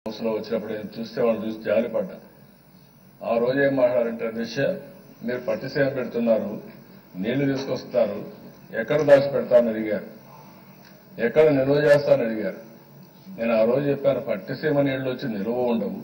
హౌస్లో వచ్చినప్పుడు నేను చూస్తే వాళ్ళు చూసి జాలిపడ్డా ఆ రోజు ఏం మాట్లాడారంటే దిశ మీరు పట్టిసేమ పెడుతున్నారు నీళ్లు తీసుకొస్తారు ఎక్కడ దాచి పెడతారని అడిగారు ఎక్కడ నిల్వ చేస్తారని అడిగారు నేను ఆ రోజు చెప్పాను పట్టిసీమ నీళ్లు వచ్చి నిల్వ ఉండవు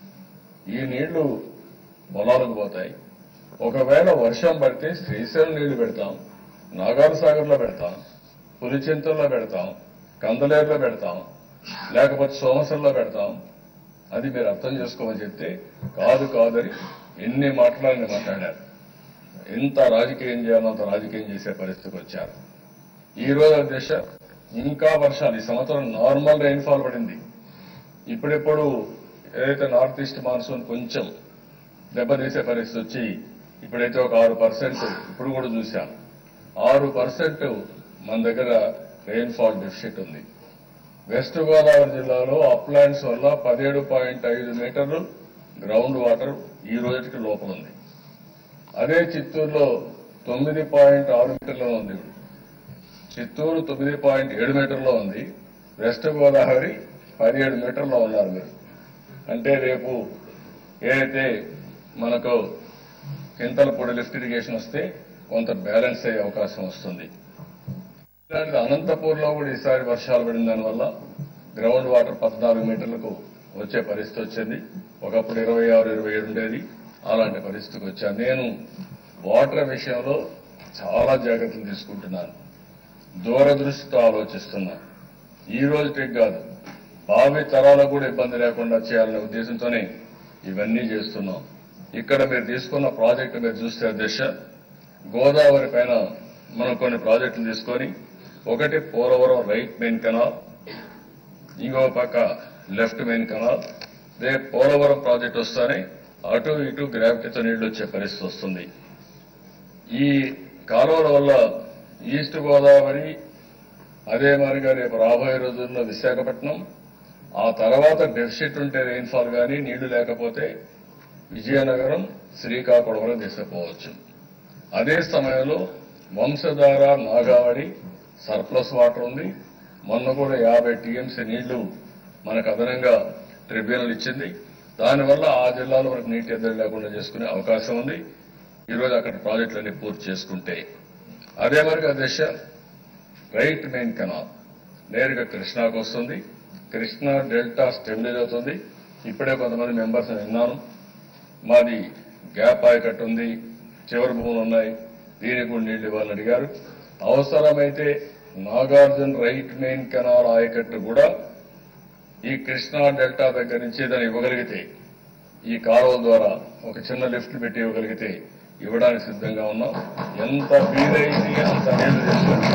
ఈ నీళ్లు పొలాలకు పోతాయి ఒకవేళ వర్షం పడితే శ్రీశైలం నీళ్లు పెడతాం నాగార్ సాగర్లో పెడతాం పులిచింతల్లో పెడతాం కందలేరులో పెడతాం లేకపోతే సోమసంలో పెడతాం అది మీరు అర్థం చేసుకోమని చెప్తే కాదు కాదని ఎన్ని మాట్లాడాలని మాట్లాడారు ఎంత రాజకీయం చేయాలో అంత రాజకీయం చేసే పరిస్థితికి వచ్చారు ఈ రోజు దిశ ఇంకా వర్షాలు ఈ సంవత్సరం నార్మల్ రైన్ఫాల్ పడింది ఇప్పుడిప్పుడు ఏదైతే నార్త్ ఈస్ట్ మాన్సూన్ కొంచెం దెబ్బతీసే పరిస్థితి వచ్చి ఇప్పుడైతే ఒక ఆరు పర్సెంట్ ఇప్పుడు కూడా చూశాం ఆరు పర్సెంట్ మన దగ్గర రెయిన్ఫాల్ డెఫిసిట్ ఉంది వెస్ట్ గోదావరి జిల్లాలో అప్లాండ్స్ వల్ల పదిహేడు పాయింట్ ఐదు మీటర్లు గ్రౌండ్ వాటర్ ఈ రోజుకి లోపల ఉంది అదే చిత్తూరులో తొమ్మిది పాయింట్ ఆరు మీటర్లో ఉంది ఇప్పుడు. చిత్తూరు తొమ్మిది పాయింట్ ఏడు మీటర్లో ఉంది వెస్ట్ గోదావరి పదిహేడు మీటర్లో ఉన్నారు మీరు అంటే రేపు ఏదైతే మనకు కింతలపూడి లిఫ్ట్ ఇరిగేషన్ వస్తే కొంత బ్యాలెన్స్ అయ్యే అవకాశం వస్తుంది ఇలాంటి అనంతపూర్లో కూడా ఈసారి వర్షాలు పడిన దానివల్ల గ్రౌండ్ వాటర్ పద్నాలుగు మీటర్లకు వచ్చే పరిస్థితి వచ్చింది ఒకప్పుడు ఇరవై ఆరు ఇరవై ఏడు ఉండేది అలాంటి పరిస్థితికి వచ్చాను నేను వాటర్ విషయంలో చాలా జాగ్రత్తలు తీసుకుంటున్నాను దూరదృష్టితో ఆలోచిస్తున్నా ఈ రోజుకి కాదు భావి తరాలకు కూడా ఇబ్బంది లేకుండా చేయాలనే ఉద్దేశంతోనే ఇవన్నీ చేస్తున్నాం ఇక్కడ మీరు తీసుకున్న ప్రాజెక్టు మీరు చూస్తే అధ్యక్ష గోదావరి పైన మనం కొన్ని ప్రాజెక్టులు తీసుకొని ఒకటి పోలవరం రైట్ మెయిన్ కెనాల్ ఇంకో పక్క లెఫ్ట్ మెయిన్ కెనాల్ రేపు పోలవరం ప్రాజెక్ట్ వస్తానే అటు ఇటు గ్రావిటీతో నీళ్లు వచ్చే పరిస్థితి వస్తుంది ఈ కాలువల వల్ల ఈస్ట్ గోదావరి అదే మాదిరిగా రేపు రాబోయే రోజుల్లో విశాఖపట్నం ఆ తర్వాత డెఫిసిట్ ఉంటే రెయిన్ఫాల్ కానీ నీళ్లు లేకపోతే విజయనగరం శ్రీకాకుళం తీసుకుపోవచ్చు అదే సమయంలో వంశధార నాగావళి సర్ప్లస్ వాటర్ ఉంది మొన్న కూడా యాభై టీఎంసీ నీళ్లు మనకు అదనంగా ట్రిబ్యునల్ ఇచ్చింది దానివల్ల ఆ జిల్లాలో మనకు నీటి ఎద్దడి లేకుండా చేసుకునే అవకాశం ఉంది ఈరోజు అక్కడ ప్రాజెక్టులన్నీ పూర్తి చేసుకుంటే అదే మరిగా దిశ రైట్ మెయిన్ కెనాల్ నేరుగా కృష్ణాకు వస్తుంది కృష్ణా డెల్టా స్టెబిలైజ్ అవుతుంది ఇప్పుడే కొంతమంది మెంబర్స్ విన్నాను మాది గ్యాప్ ఆయకట్టు ఉంది చివరి భూములు ఉన్నాయి దీనికి కూడా నీళ్లు ఇవ్వాలని అడిగారు అవసరమైతే నాగార్జున రైట్ మెయిన్ కెనాల్ ఆయకట్టు కూడా ఈ కృష్ణా డెల్టా దగ్గర నుంచి దాన్ని ఇవ్వగలిగితే ఈ కాలువల ద్వారా ఒక చిన్న లిఫ్ట్ పెట్టి ఇవ్వగలిగితే ఇవ్వడానికి సిద్ధంగా ఉన్నాం ఎంత వీలైతే అంత నీళ్లు తీసుకొని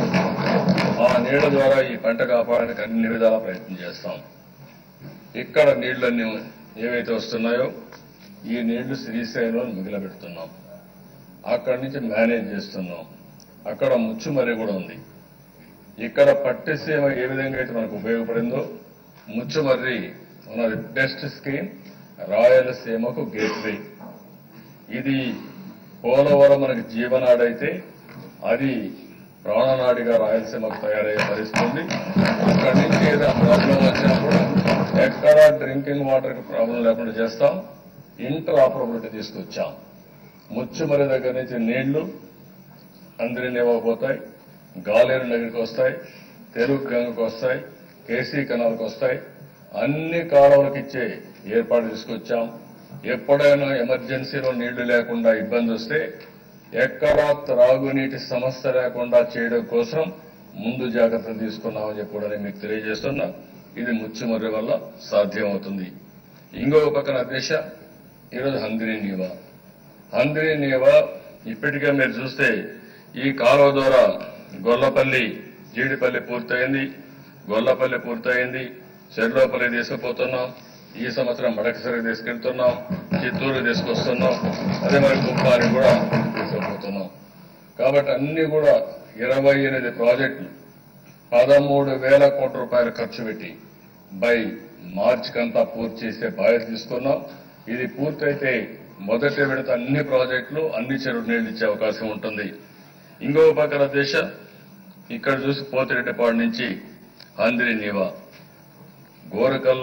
ఆ నీళ్ల ద్వారా ఈ పంట కాపాడడానికి అన్ని విధాల ప్రయత్నం చేస్తాం ఇక్కడ నీళ్లన్నీ ఏవైతే వస్తున్నాయో ఈ నీళ్లు శ్రీశైలంలో మిగిలబెడుతున్నాం అక్కడి నుంచి మేనేజ్ చేస్తున్నాం అక్కడ ముచ్చుమర్రి కూడా ఉంది ఇక్కడ పట్టిసీమ ఏ విధంగా అయితే మనకు ఉపయోగపడిందో ముచ్చుమర్రి ఉన్నది బెస్ట్ స్కీమ్ రాయలసీమకు గేట్వే ఇది పోలవరం మనకి జీవనాడైతే అది ప్రాణనాడిగా రాయలసీమకు తయారయ్యే పరిస్థితి ఉంది అక్కడి నుంచి ఏదైనా ప్రాబ్లం వచ్చినా కూడా ఎక్కడ డ్రింకింగ్ వాటర్ కి ప్రాబ్లం లేకుండా చేస్తాం ఇంటర్ ఆపరబిలిటీ తీసుకొచ్చాం ముచ్చుమరి దగ్గర నుంచి నీళ్లు అందరి పోతాయి గాలేరు నగరికి వస్తాయి తెలుగు గంగకు వస్తాయి కేసీ కెనాల్కి వస్తాయి అన్ని కాలువలకు ఇచ్చే ఏర్పాటు తీసుకొచ్చాం ఎప్పుడైనా ఎమర్జెన్సీలో నీళ్లు లేకుండా ఇబ్బంది వస్తే ఎక్కడా త్రాగునీటి సమస్య లేకుండా చేయడం కోసం ముందు జాగ్రత్తలు తీసుకున్నామని చెప్పి కూడా నేను మీకు తెలియజేస్తున్నా ఇది ముచ్చుమర్రి వల్ల సాధ్యమవుతుంది ఇంకో పక్కన అధ్యక్ష ఈరోజు హంద్రీ నీవా హంద్రీ నీవా ఇప్పటికే మీరు చూస్తే ఈ కాలువ ద్వారా గొల్లపల్లి జీడిపల్లి పూర్తయింది గొల్లపల్లి పూర్తయింది చెర్లోపల్లి తీసుకుపోతున్నాం ఈ సంవత్సరం మడకసరికి తీసుకెళ్తున్నాం చిత్తూరు తీసుకొస్తున్నాం అదే మరి కుప్పాని కూడా తీసుకుపోతున్నాం కాబట్టి అన్ని కూడా ఇరవై ఎనిమిది ప్రాజెక్టులు పదమూడు వేల కోట్ల రూపాయలు ఖర్చు పెట్టి బై మార్చికంతా పూర్తి చేసే బాధ్యత తీసుకున్నాం ఇది పూర్తయితే మొదటి విడత అన్ని ప్రాజెక్టులు అన్ని చెరువు నీళ్లు ఇచ్చే అవకాశం ఉంటుంది ఇంకో పక్కన దేశ ఇక్కడ చూసి పోతిరెడ్డిపాడు నుంచి అందిరి నీవా గోరకల్లు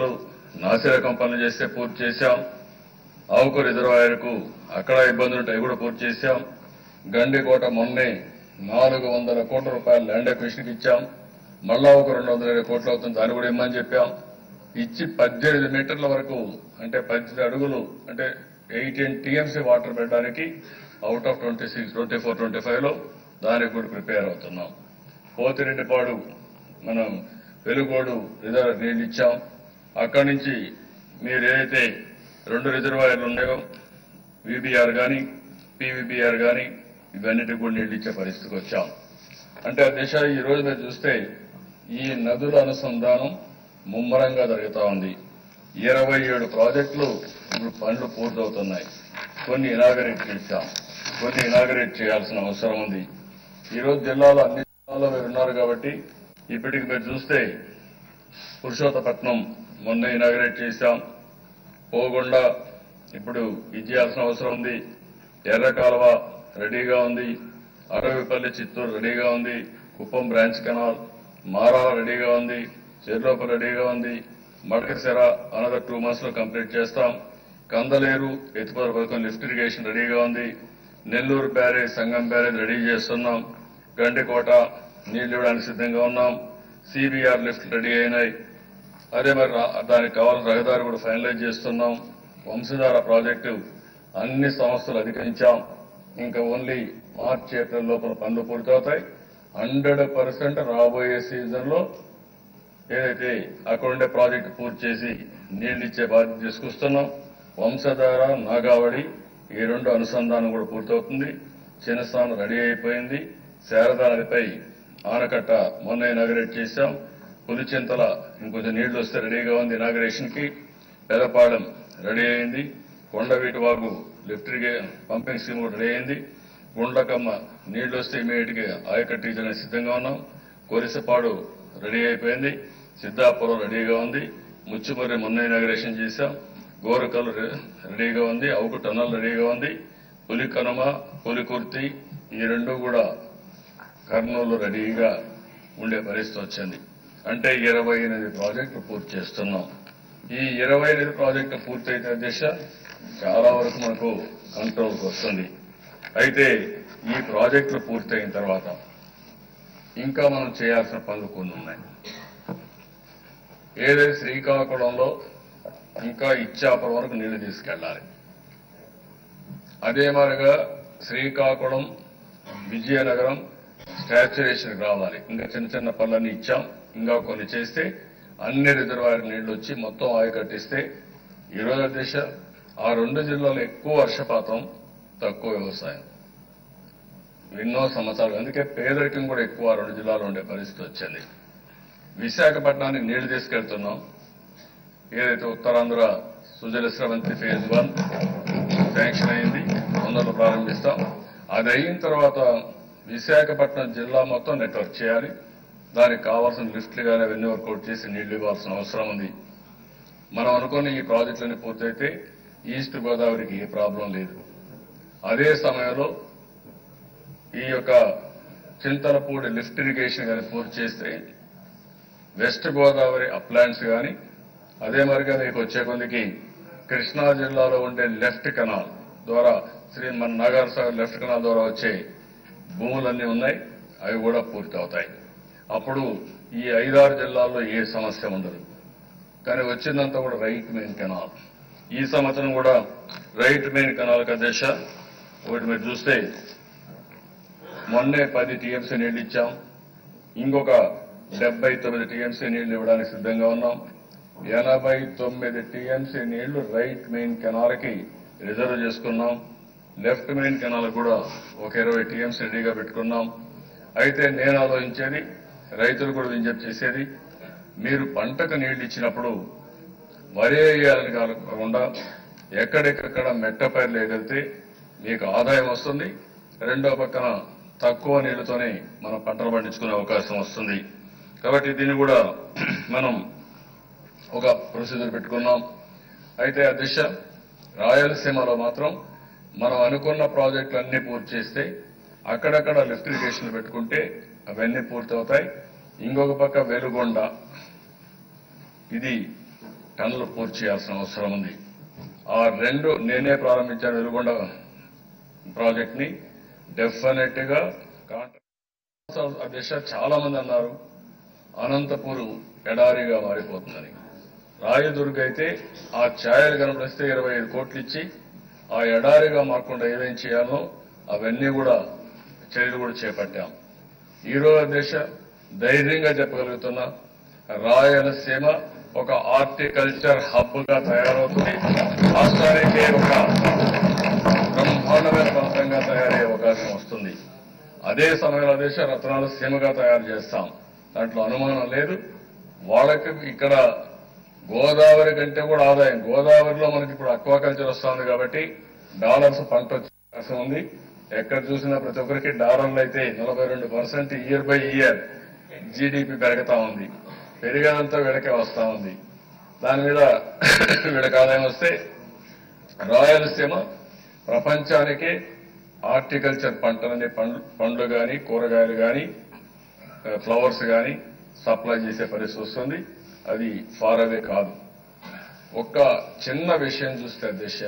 నాసిరకం పనులు చేస్తే పూర్తి చేశాం ఆవుకు రిజర్వాయర్కు అక్కడ ఇబ్బందులు ఉంటాయి కూడా పూర్తి చేశాం గండికోట మొన్నే నాలుగు వందల కోట్ల రూపాయలు ల్యాండ్ అక్విజిషన్కి ఇచ్చాం మళ్ళా ఒక రెండు వందల ఇరవై కోట్లు అవుతుంది దాన్ని కూడా ఇమ్మని చెప్పాం ఇచ్చి పద్దెనిమిది మీటర్ల వరకు అంటే పద్దెనిమిది అడుగులు అంటే ఎయిటీన్ టీఎంసీ వాటర్ పెట్టడానికి out of twenty six twenty four twenty five లో దానికి కూడా ప్రిపేర్ అవుతున్నాం పోతిరెడ్డిపాడు మనం వెలుగోడు రిజర్వ్ నీళ్ళు ఇచ్చాం అక్కడి నుంచి మీరు ఏదైతే రెండు రిజర్వాయర్లు ఉన్నాయో విబిఆర్ కానీ పీవీబీఆర్ కానీ ఇవన్నిటికి కూడా నీళ్ళు ఇచ్చే పరిస్థితికి వచ్చాం అంటే ఆ దిశ ఈ రోజు మీరు చూస్తే ఈ నదుల అనుసంధానం ముమ్మరంగా జరుగుతా ఉంది ఇరవై ఏడు ప్రాజెక్టులు ఇప్పుడు పనులు పూర్తవుతున్నాయి కొన్ని ఇనాగరేట్ చేశాం కొన్ని ఇనాగరేట్ చేయాల్సిన అవసరం ఉంది ఈ రోజు జిల్లాలో అన్ని జిల్లాల్లో మీరు ఉన్నారు కాబట్టి ఇప్పటికి మీరు చూస్తే పురుషోత్తపట్నం మొన్న ఇనాగరేట్ చేశాం పోగొండ ఇప్పుడు ఇది చేయాల్సిన అవసరం ఉంది ఎర్ర కాలువ రెడీగా ఉంది అరవిపల్లి చిత్తూరు రెడీగా ఉంది కుప్పం బ్రాంచ్ కెనాల్ మారాల రెడీగా ఉంది చెర్లోప రెడీగా ఉంది మడకసిర అనదర్ టూ మంత్స్ లో కంప్లీట్ చేస్తాం కందలేరు ఎత్తిపోతల పథకం లిఫ్ట్ ఇరిగేషన్ రెడీగా ఉంది Nellore barrage Sangam barrage ready చేస్తున్నాం గండికోట నీళ్లు ఇవ్వడానికి సిద్ధంగా ఉన్నాం సిబిఆర్ లిఫ్ట్ రెడీ అయినాయి అదే మరి రా- దానికి కావాల్సిన రహదారి కూడా ఫైనలైజ్ చేస్తున్నాం వంశధార ప్రాజెక్టు అన్ని సంస్థలు అధిగమించాం ఇంకా ఓన్లీ మార్చ్ ఏప్రిల్ లోపల పనులు పూర్తవుతాయి హండ్రెడ్ పర్సెంట్ రాబోయే సీజన్ లో ఏదైతే అక్కడ ఉండే ప్రాజెక్టు పూర్తి చేసి నీళ్లు ఇచ్చే బాధ్యత తీసుకొస్తున్నాం వంశధార నాగావళి ఈ రెండు అనుసంధానం కూడా పూర్తవుతుంది చిన్నస్థానం రెడీ అయిపోయింది శారదా నదిపై ఆనకట్ట మొన్న ఇనాగరేట్ చేశాం పులిచింతల ఇంకొంచెం నీళ్లు వస్తే రెడీగా ఉంది ఇనాగరేషన్ కి పెదపాళెం రెడీ అయింది కొండవీటి వాగు లిఫ్ట్ ఇరిగే- పంపింగ్ స్కీమ్ కూడా రెడీ అయింది గుండ్లకమ్మ నీళ్లు వస్తే ఇమీడియట్ గా ఆయకట్టు ఇచ్చడానికి సిద్ధంగా ఉన్నాం కొరిసపాడు రెడీ అయిపోయింది సిద్ధాపురం రెడీగా ఉంది ముచ్చుమర్రి మొన్న ఇనాగరేషన్ చేశాం గోరకల్లు రె- రెడీగా ఉంది అవుకు టన్నల్ రెడీగా ఉంది పులి కనుమ పులి కుర్తి ఈ రెండు కూడా కర్నూలు రెడీగా ఉండే పరిస్థితి వచ్చింది అంటే ఇరవై ఎనిమిది ప్రాజెక్టులు పూర్తి చేస్తున్నాం ఈ ఇరవై ఎనిమిది ప్రాజెక్టులు పూర్తయితే దిశ చాలా వరకు మనకు కంట్రోల్కి వస్తుంది అయితే ఈ ప్రాజెక్టులు పూర్తయిన తర్వాత ఇంకా మనం చేయాల్సిన పనులు కొన్ని ఉన్నాయి ఏదైతే శ్రీకాకుళంలో ఇంకా ఇచ్చాపురం వరకు నీళ్లు తీసుకెళ్ళాలి అదే మాదిరిగా శ్రీకాకుళం విజయనగరం స్టాచ్యురేషన్ రావాలి ఇంకా చిన్న చిన్న పనులన్నీ ఇచ్చాం ఇంకా కొన్ని చేస్తే అన్ని రిజర్వాయర్ నీళ్లు వచ్చి మొత్తం ఆయకట్టిస్తే ఈ రోజు దిశ ఆ రెండు జిల్లాలో ఎక్కువ వర్షపాతం తక్కువ వ్యవసాయం ఎన్నో సంవత్సరాలు అందుకే పేదరికం కూడా ఎక్కువ ఆ రెండు జిల్లాలో ఉండే పరిస్థితి వచ్చింది విశాఖపట్నానికి నీళ్లు తీసుకెళ్తున్నాం ఏదైతే Uttarandhra Sujala Sravanthi phase one sanction అయింది తొందరలో ప్రారంభిస్తాం అది అయిన తర్వాత విశాఖపట్నం జిల్లా మొత్తం నెట్వర్క్ చేయాలి దానికి కావాల్సిన లిఫ్ట్లు కానీ అవన్నీ వర్కౌట్ చేసి నీళ్లు ఇవ్వాల్సిన అవసరం ఉంది మనం అనుకున్న ఈ ప్రాజెక్టులన్నీ పూర్తయితే ఈస్ట్ గోదావరికి ఏ ప్రాబ్లం లేదు అదే సమయంలో ఈ యొక్క చింతలపూడి లిఫ్ట్ ఇరిగేషన్ కానీ పూర్తి చేస్తే వెస్ట్ గోదావరి అప్లాంట్స్ కానీ అదే మరిగా మీకు వచ్చే కొందికి కృష్ణా జిల్లాలో ఉండే లెఫ్ట్ కెనాల్ ద్వారా శ్రీ మన నాగార్ సాగర్ లెఫ్ట్ కెనాల్ ద్వారా వచ్చే భూములన్నీ ఉన్నాయి అవి కూడా పూర్తి అవుతాయి అప్పుడు ఈ ఐదారు జిల్లాల్లో ఏ సమస్య ఉండదు కానీ వచ్చిందంతా కూడా రైట్ మెయిన్ కెనాల్ ఈ సంవత్సరం కూడా రైట్ మెయిన్ కెనాల్ దశ ఒకటి మీరు చూస్తే మొన్నే పది టీఎంసీ నీళ్లు ఇచ్చాం ఇంకొక డెబ్బై తొమ్మిది టీఎంసీ నీళ్లు ఇవ్వడానికి సిద్ధంగా ఉన్నాం ఎనభై తొమ్మిది టీఎంసీ నీళ్లు రైట్ మెయిన్ కెనాల్కి రిజర్వ్ చేసుకున్నాం లెఫ్ట్ మెయిన్ కెనాల్ కూడా ఒక ఇరవై టీఎంసీ రెడీగా పెట్టుకున్నాం అయితే నేను ఆలోచించేది రైతులు కూడా విజ్ఞప్తి చేసేది మీరు పంటకు నీళ్లు ఇచ్చినప్పుడు వరి వేయాలని కాకుండా ఎక్కడెక్కడ మెట్ట పైర్లు వేయగలిగితే మీకు ఆదాయం వస్తుంది రెండో పక్కన తక్కువ నీళ్లతోనే మనం పంటలు పండించుకునే అవకాశం వస్తుంది కాబట్టి దీన్ని కూడా మనం ఒక ప్రొసీజర్ పెట్టుకున్నాం అయితే ఆ దిశ రాయలసీమలో మాత్రం మనం అనుకున్న ప్రాజెక్టులన్నీ పూర్తి చేస్తే అక్కడక్కడ లిఫ్ట్ ఇరిగేషన్ పెట్టుకుంటే అవన్నీ పూర్తి అవుతాయి ఇంకొక పక్క వెలుగొండ ఇది టన్నులు పూర్తి చేయాల్సిన అవసరం ఉంది ఆ రెండు నేనే ప్రారంభించాను వెలుగొండ ప్రాజెక్ట్ ని డెఫినెట్ గా కాంట్రాక్ట్ అధ్యక్ష చాలా మంది అన్నారు అనంతపూర్ ఎడారిగా మారిపోతుందని రాయదుర్గ్ అయితే ఆ ఛాయలు కనపడిస్తే ఇరవై ఐదు కోట్లు ఇచ్చి ఆ ఎడారిగా మారకుండా ఏమేం చేయాలో అవన్నీ కూడా చర్యలు కూడా చేపట్టాం ఈ రోజు దేశ ధైర్యంగా చెప్పగలుగుతున్నా రాయలసీమ ఒక హార్టికల్చర్ హబ్ గా తయారవుతుంది రాష్ట్రానికి ఒక బ్రహ్మాండమైన ప్రాంతంగా తయారయ్యే అవకాశం వస్తుంది అదే సమయంలో దేశ రత్నాల సీమగా తయారు చేస్తాం దాంట్లో అనుమానం లేదు వాళ్ళకి ఇక్కడ గోదావరి కంటే కూడా ఆదాయం గోదావరిలో మనకి ఇప్పుడు అక్వాకల్చర్ వస్తుంది కాబట్టి డాలర్స్ పంట వచ్చే అవకాశం ఉంది ఎక్కడ చూసినా ప్రతి ఒక్కరికి డాలర్లు అయితే నలభై రెండు percent year by year GDP పెరుగుతా ఉంది పెరిగేదంతా వీళ్ళకే వస్తా ఉంది దాని మీద వీళ్ళకి ఆదాయం వస్తే రాయలసీమ ప్రపంచానికి హార్టికల్చర్ పంటలని పండ్లు పండ్లు కానీ కూరగాయలు కానీ ఫ్లవర్స్ కానీ సప్లై చేసే పరిస్థితి వస్తుంది అది ఫార్ అవే కాదు ఒక్క చిన్న విషయం చూస్తే అధ్యక్ష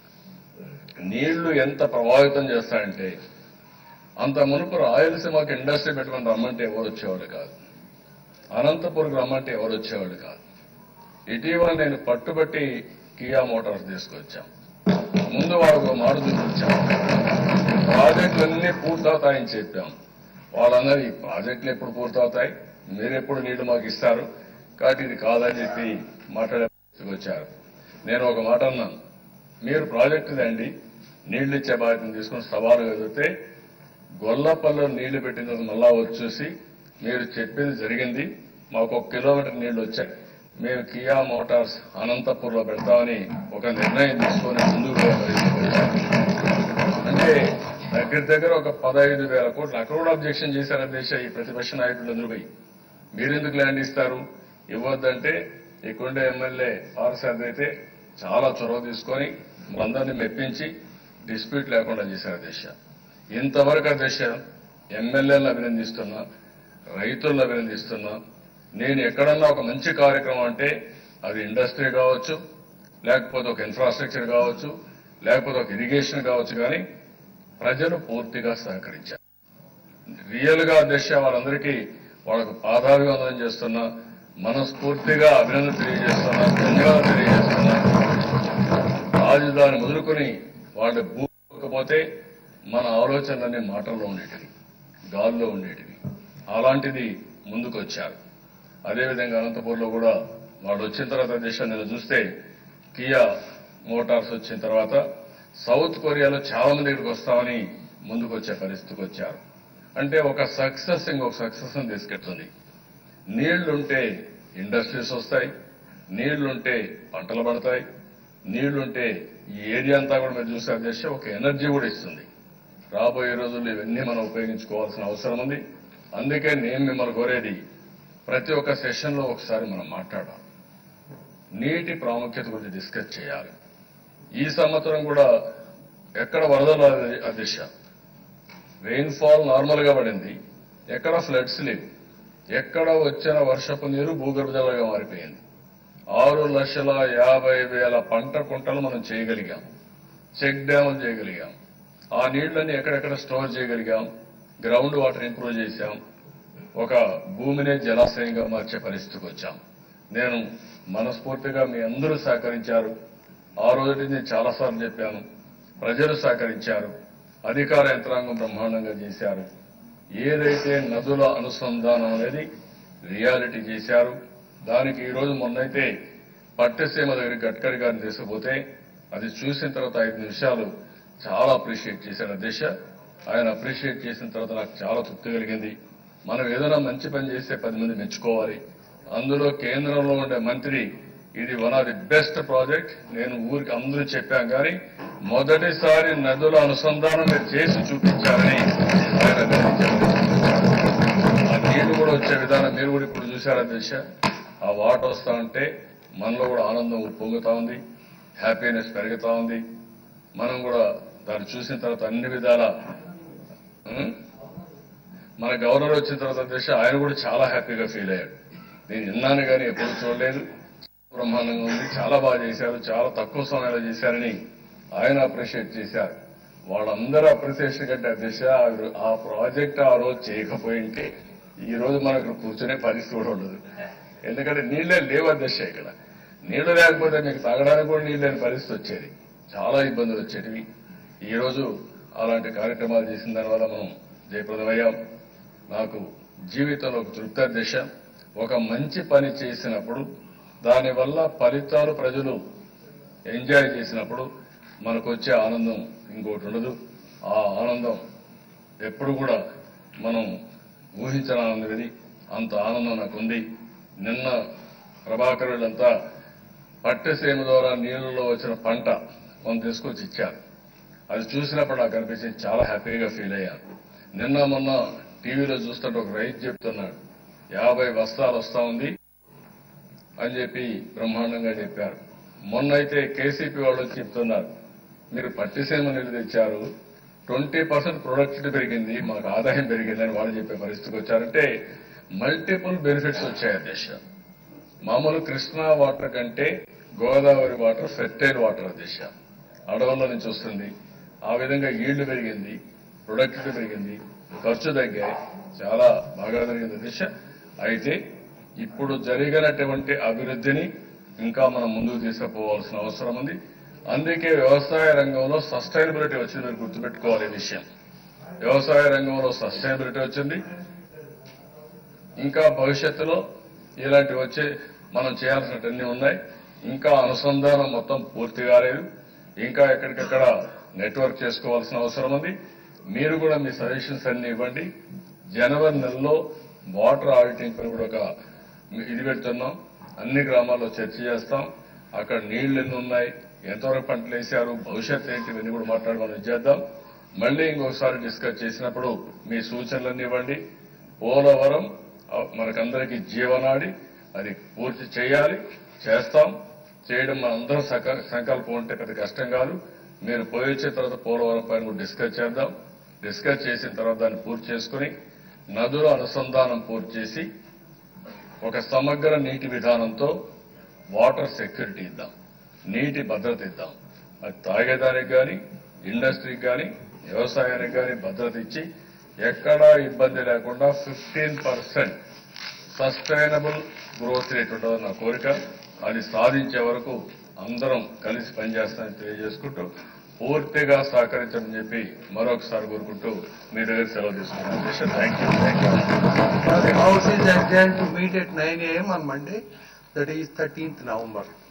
నీళ్లు ఎంత ప్రభావితం చేస్తాయంటే అంత మునుపు రాయలసీమకి ఇండస్ట్రీ పెట్టుకుని రమ్మంటే ఎవరు వచ్చేవాళ్ళు కాదు అనంతపురం రమ్మంటే ఎవరు వచ్చేవాళ్ళు కాదు ఇటీవల నేను పట్టుబట్టి కియా మోటార్స్ తీసుకొచ్చాం ముందు వాళ్ళకు మాట తీసుకొచ్చాం ప్రాజెక్టులన్నీ పూర్తవుతాయని చెప్పాం వాళ్ళందరూ ఈ ప్రాజెక్టులు ఎప్పుడు పూర్తవుతాయి మీరు ఎప్పుడు నీళ్లు మాకు ఇస్తారు కాబట్టి ఇది కాదని చెప్పి మాట్లాడే పరిస్థితికి వచ్చారు నేను ఒక మాట అన్నాను మీరు ప్రాజెక్టు తండి నీళ్లు ఇచ్చే బాధ్యతను తీసుకుని సవాలు ఎదిరితే గొల్లపల్లో నీళ్లు పెట్టిన తర్వాత మళ్ళా వచ్చేసి మీరు చెప్పింది జరిగింది మాకు ఒక కిలోమీటర్ నీళ్లు వచ్చాయి మేము కియా మోటార్స్ అనంతపూర్లో పెడతామని ఒక నిర్ణయం తీసుకొని ముందుకు పోయే పరిస్థితికి వచ్చారు. అంటే దగ్గర దగ్గర ఒక పదహైదు వేల కోట్లు అక్కడ కూడా అబ్జెక్షన్ చేశారు దేశ ఈ ప్రతిపక్ష నాయకులందరూ పోయి మీరెందుకు ల్యాండ్ ఇస్తారు ఇవ్వద్దంటే ఇక్కడుండే ఎమ్మెల్యే పార్సాద్ అయితే చాలా చొరవ తీసుకొని మనందరినీ మెప్పించి డిస్ప్యూట్ లేకుండా చేశారు దేశ ఇంతవరకు ఆ దేశ ఎమ్మెల్యేలను అభినందిస్తున్నా రైతులను అభినందిస్తున్నా నేను ఎక్కడన్నా ఒక మంచి కార్యక్రమం అంటే అది ఇండస్ట్రీ కావచ్చు లేకపోతే ఒక ఇన్ఫ్రాస్ట్రక్చర్ కావచ్చు లేకపోతే ఒక ఇరిగేషన్ కావచ్చు కానీ ప్రజలు పూర్తిగా సహకరించారు రియల్ గా అధ్యక్ష వాళ్ళందరికీ వాళ్ళకు పాదాభివందనం చేస్తున్నా మనస్ఫూర్తిగా అభినందన తెలియజేస్తున్నా ధన్యవాదాలు తెలియజేస్తున్నా రాజధాని మొదలుకొని వాళ్ళ భూకపోతే మన ఆలోచనలన్నీ మాటల్లో ఉండేటివి గాల్లో ఉండేటివి అలాంటిది ముందుకు వచ్చారు అదేవిధంగా అనంతపూర్లో కూడా వాళ్ళు వచ్చిన తర్వాత దేశం నేను చూస్తే కియా మోటార్స్ వచ్చిన తర్వాత సౌత్ కొరియాలో చాలా మంది ఇక్కడికి వస్తామని ముందుకు వచ్చే పరిస్థితికి వచ్చారు అంటే ఒక సక్సెస్ ఇంకొక సక్సెస్ తీసుకెళ్తుంది నీళ్లుంటే ఇండస్ట్రీస్ వస్తాయి నీళ్లుంటే పంటలు పడతాయి నీళ్లుంటే ఈ ఏరియా అంతా కూడా మీరు చూసే దేశం ఒక ఎనర్జీ కూడా ఇస్తుంది రాబోయే రోజుల్లో ఇవన్నీ మనం ఉపయోగించుకోవాల్సిన అవసరం ఉంది అందుకే నేను మిమ్మల్ని కోరేది ప్రతి ఒక్క సెషన్లో ఒకసారి మనం మాట్లాడాలి నీటి ప్రాముఖ్యత గురించి డిస్కస్ చేయాలి ఈ సంవత్సరం కూడా ఎక్కడ వరదలు ఆ దిశ రెయిన్ఫాల్ నార్మల్ గా పడింది ఎక్కడ ఫ్లడ్స్ లేవు ఎక్కడ వచ్చిన వర్షపు నీరు భూగర్భ జలాలుగా మారిపోయింది ఆరు లక్షల యాభై వేల పంట కుంటలు మనం చేయగలిగాం చెక్ డ్యాములు చేయగలిగాం ఆ నీళ్లన్నీ ఎక్కడెక్కడ స్టోర్ చేయగలిగాం గ్రౌండ్ వాటర్ ఇంప్రూవ్ చేశాం ఒక భూమినే జలాశయంగా మార్చే పరిస్థితికి వచ్చాం నేను మనస్ఫూర్తిగా మీ అందరూ సహకరించారు ఆ రోజు నేను చాలాసార్లు చెప్పాను ప్రజలు సహకరించారు అధికార యంత్రాంగం బ్రహ్మాండంగా చేశారు ఏదైతే నదుల అనుసంధానం అనేది రియాలిటీ చేశారు దానికి ఈ రోజు మొన్నైతే పట్టసీమ దగ్గర గడ్కరీ గారిని తీసుకుపోతే అది చూసిన తర్వాత ఐదు నిమిషాలు చాలా అప్రిషియేట్ చేశారు దిశ ఆయన అప్రిషియేట్ చేసిన తర్వాత నాకు చాలా తృప్తి కలిగింది మనం ఏదైనా మంచి పని చేస్తే పది మంది మెచ్చుకోవాలి అందులో కేంద్రంలో ఉండే మంత్రి ఇది one of the best project నేను ఊరికి అందరూ చెప్పాం కానీ మొదటిసారి నదుల అనుసంధానం మీరు చేసి చూపించారని ఆయన అభినందించారు ఆ నీళ్లు కూడా వచ్చే విధానం మీరు కూడా ఇప్పుడు చూశారా దిశ ఆ వాటర్ వస్తా ఉంటే మనలో కూడా ఆనందం ఉప్పొంగుతా ఉంది హ్యాపీనెస్ పెరుగుతా ఉంది మనం కూడా దాన్ని చూసిన తర్వాత అన్ని విధాల ఉం? మన గవర్నర్ వచ్చిన తర్వాత దిశ ఆయన కూడా చాలా హ్యాపీగా ఫీల్ అయ్యాడు నేను విన్నాను కానీ ఎప్పుడు చూడలేదు బ్రహ్మాండంగా ఉంది చాలా బాగా చేశారు చాలా తక్కువ సమయంలో చేశారని ఆయన అప్రిషియేట్ చేశారు వాళ్ళందరూ అప్రిసియేషన్ కంటే అధ్యక్ష ఆ- ఆ ప్రాజెక్ట్ ఆ రోజు చేయకపోయింటే ఈ రోజు మనకు కూర్చునే పరిస్థితి కూడా ఉండదు ఎందుకంటే నీళ్ళే లేవు అధ్యక్ష ఇక్కడ నీళ్లు లేకపోతే మీకు తాగడానికి కూడా నీళ్ళు లేని పరిస్థితి వచ్చేది చాలా ఇబ్బందులు వచ్చేటివి ఈ రోజు అలాంటి కార్యక్రమాలు చేసిన దానివల్ల మనం జయప్రదమయ్యాం నాకు జీవితంలో ఒక తృప్తి అధ్యక్ష ఒక మంచి పని చేసినప్పుడు దానివల్ల ఫలితాలు ప్రజలు ఎంజాయ్ చేసినప్పుడు మనకు వచ్చే ఆనందం ఇంకోటి ఉండదు ఆ ఆనందం ఎప్పుడు కూడా మనం ఊహించిన ఆనందం ఇది అంత ఆనందం నాకు ఉంది నిన్న ప్రభాకర్ వీళ్ళంతా పట్టెసీమ ద్వారా నీళ్ళలో వచ్చిన పంట మనం తీసుకొచ్చి ఇచ్చారు అది చూసినప్పుడు నాకు అనిపించింది చాలా హ్యాపీగా ఫీల్ అయ్యాను నిన్న మొన్న టీవీలో చూస్తుంటే ఒక రైతు చెప్తున్నాడు యాభై బస్తాలు వస్తా ఉంది అని చెప్పి బ్రహ్మాండంగా చెప్పారు మొన్న అయితే కేసీపీ వాళ్ళు వచ్చి చెప్తున్నారు మీరు పట్టిసీమ నీళ్లు తెచ్చారు ట్వంటీ పర్సెంట్ ప్రొడక్టివిటీ పెరిగింది మాకు ఆదాయం పెరిగిందని వాళ్ళు చెప్పే పరిస్థితికి వచ్చారంటే మల్టిపుల్ బెనిఫిట్స్ వచ్చాయి అధ్యక్ష మామూలు కృష్ణా వాటర్ కంటే గోదావరి వాటర్ ఫెర్టైల్ వాటర్ అధ్యక్ష అడవుల్లో నుంచి వస్తుంది ఆ విధంగా ఈళ్లు పెరిగింది ప్రొడక్టివిటీ పెరిగింది ఖర్చు తగ్గాయి చాలా బాగా జరిగింది అధ్యక్ష అయితే ఇప్పుడు జరిగినటువంటి అభివృద్ధిని ఇంకా మనం ముందుకు తీసుకుపోవాల్సిన అవసరం ఉంది అందుకే వ్యవసాయ రంగంలో సస్టైనబిలిటీ వచ్చింది మీరు గుర్తుపెట్టుకోవాలి ఈ విషయం వ్యవసాయ రంగంలో సస్టైనబిలిటీ వచ్చింది ఇంకా భవిష్యత్తులో ఇలాంటివి వచ్చే మనం చేయాల్సినవన్నీ ఉన్నాయి ఇంకా అనుసంధానం మొత్తం పూర్తి కాలేదు ఇంకా ఎక్కడికక్కడ నెట్వర్క్ చేసుకోవాల్సిన అవసరం ఉంది మీరు కూడా మీ సజెషన్స్ అన్ని ఇవ్వండి జనవరి నెలలో వాటర్ ఆడిటింగ్ పై కూడా ఒక ఇది పెడుతున్నాం అన్ని గ్రామాల్లో చర్చ చేస్తాం అక్కడ నీళ్లు ఎన్ని ఉన్నాయి ఎంతవరకు పంటలు వేశారు భవిష్యత్ ఏంటి ఇవన్నీ కూడా మాట్లాడి మనం చేద్దాం మళ్ళీ ఇంకొకసారి డిస్కస్ చేసినప్పుడు మీ సూచనలన్నీ ఇవ్వండి పోలవరం ఆ, మనకందరికీ జీవనాడి అది పూర్తి చేయాలి చేస్తాం చేయడం మనందరం సక- సంకల్పం ఉంటే పెద్ద కష్టం కాదు మీరు పోయి వచ్చిన తర్వాత పోలవరం పైన కూడా డిస్కస్ చేద్దాం డిస్కస్ చేసిన తర్వాత దాన్ని పూర్తి చేసుకుని నదుల అనుసంధానం పూర్తి చేసి ఒక సమగ్ర నీటి విధానంతో వాటర్ సెక్యూరిటీ ఇద్దాం నీటి భద్రత ఇద్దాం అది తాగేదానికి కానీ ఇండస్ట్రీకి కానీ వ్యవసాయానికి కానీ భద్రత ఇచ్చి ఎక్కడా ఇబ్బంది లేకుండా fifteen percent sustainable growth rate ఉంటుందని నా కోరిక అది సాధించే వరకు అందరం కలిసి పనిచేస్తామని తెలియజేసుకుంటూ పూర్తిగా సహకరించమని చెప్పి మరొకసారి కోరుకుంటూ మీ దగ్గర సెలవు తీసుకున్నాను thank you thank you The house is adjourned to meet at 9 a.m. on Monday, that is 13th November.